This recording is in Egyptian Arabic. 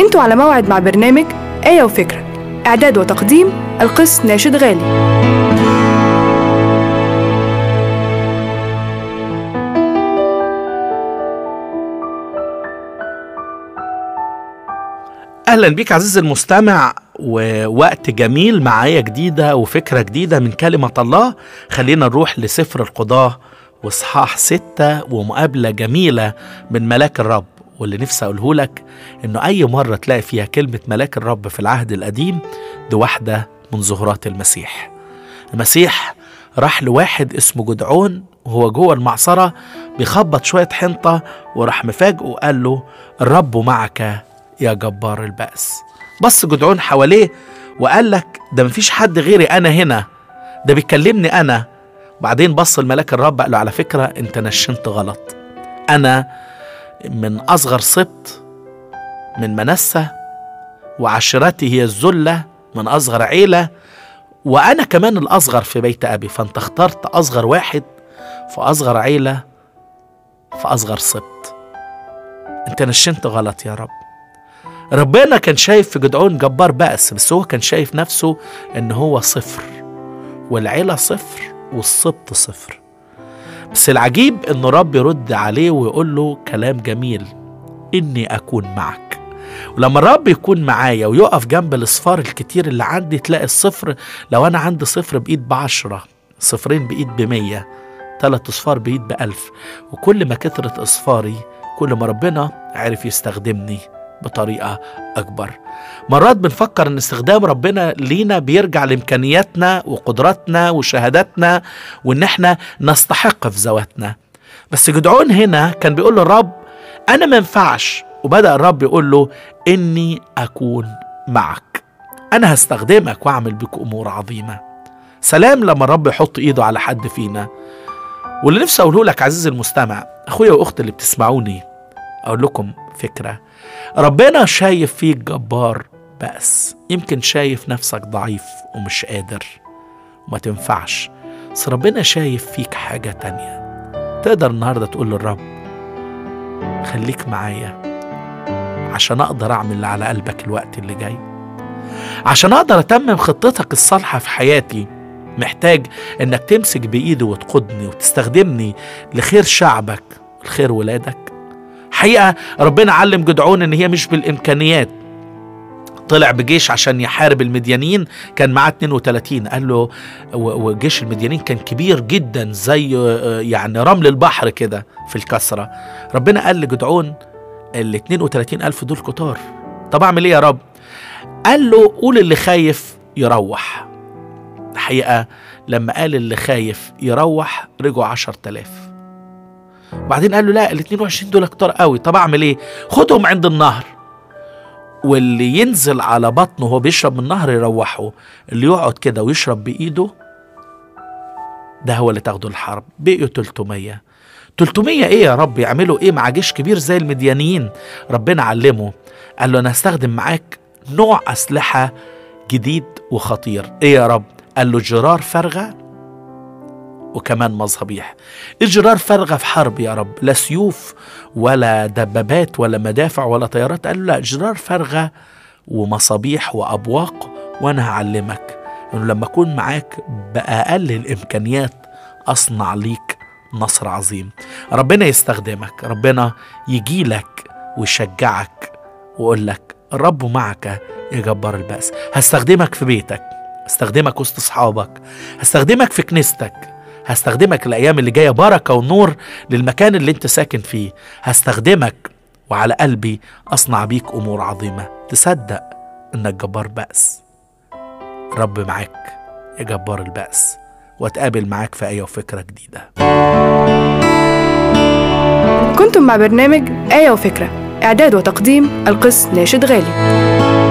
انتوا على موعد مع برنامج آية وفكرة إعداد وتقديم القس ناشد غالي اهلا بيك عزيزي المستمع ووقت جميل معايا جديده وفكره جديده من كلمه الله خلينا نروح لسفر القضاه واصحاح ستة ومقابله جميله من ملاك الرب واللي نفسي اقوله لك انه اي مره تلاقي فيها كلمه ملاك الرب في العهد القديم دي واحده من ظهورات المسيح المسيح راح لواحد اسمه جدعون وهو جوه المعصره بيخبط شويه حنطه وراح مفاجئه وقال له الرب معك يا جبار البأس بص جدعون حواليه وقال لك ده مفيش حد غيري أنا هنا ده بيكلمني أنا وبعدين بص الملاك الرب قال له على فكرة أنت نشنت غلط أنا من أصغر سبط من منسة وعشيرتي هي الذلة من أصغر عيلة وأنا كمان الأصغر في بيت أبي فأنت اخترت أصغر واحد في أصغر عيلة في أصغر سبط أنت نشنت غلط يا رب ربنا كان شايف في جدعون جبار بأس بس هو كان شايف نفسه ان هو صفر والعيلة صفر والسبط صفر بس العجيب ان رب يرد عليه ويقول له كلام جميل اني اكون معك ولما الرب يكون معايا ويقف جنب الاصفار الكتير اللي عندي تلاقي الصفر لو انا عندي صفر بايد بعشرة صفرين بايد بمية تلات اصفار بايد بألف وكل ما كترت اصفاري كل ما ربنا عرف يستخدمني بطريقة أكبر مرات بنفكر أن استخدام ربنا لينا بيرجع لإمكانياتنا وقدراتنا وشهاداتنا وإن احنا نستحق في ذواتنا بس جدعون هنا كان بيقول للرب أنا ما ينفعش وبدأ الرب يقول له إني أكون معك أنا هستخدمك وأعمل بك أمور عظيمة سلام لما الرب يحط إيده على حد فينا واللي نفسي أقوله لك عزيزي المستمع أخويا وأختي اللي بتسمعوني أقول لكم فكرة ربنا شايف فيك جبار بأس يمكن شايف نفسك ضعيف ومش قادر وما تنفعش بس ربنا شايف فيك حاجة تانية تقدر النهاردة تقول للرب خليك معايا عشان أقدر أعمل اللي على قلبك الوقت اللي جاي عشان أقدر أتمم خطتك الصالحة في حياتي محتاج إنك تمسك بإيدي وتقودني وتستخدمني لخير شعبك ولخير ولادك حقيقة ربنا علم جدعون ان هي مش بالامكانيات طلع بجيش عشان يحارب المديانين كان معاه 32 قال له وجيش المديانين كان كبير جدا زي يعني رمل البحر كده في الكسرة ربنا قال لجدعون ال 32 ألف دول كتار طب أعمل إيه يا رب قال له قول اللي خايف يروح الحقيقة لما قال اللي خايف يروح رجعوا 10000 وبعدين قال له لا ال 22 دول كتار قوي طب اعمل ايه خدهم عند النهر واللي ينزل على بطنه وهو بيشرب من النهر يروحه اللي يقعد كده ويشرب بايده ده هو اللي تاخده الحرب بقيوا 300 300 ايه يا رب يعملوا ايه مع جيش كبير زي المديانيين ربنا علمه قال له انا هستخدم معاك نوع اسلحه جديد وخطير ايه يا رب قال له جرار فارغه وكمان مصابيح اجرار فارغه في حرب يا رب لا سيوف ولا دبابات ولا مدافع ولا طيارات قال لا اجرار فارغه ومصابيح وابواق وانا هعلمك انه لما اكون معاك باقل الامكانيات اصنع ليك نصر عظيم ربنا يستخدمك ربنا يجيلك ويشجعك ويقول لك الرب معك يا جبار البأس هستخدمك في بيتك هستخدمك وسط اصحابك هستخدمك في كنيستك هستخدمك الأيام اللي جاية بركة ونور للمكان اللي أنت ساكن فيه هستخدمك وعلى قلبي أصنع بيك أمور عظيمة تصدق إنك جبار بأس رب معاك يا جبار البأس واتقابل معاك في آية وفكرة جديدة كنتم مع برنامج آية وفكرة إعداد وتقديم القس ناشد غالي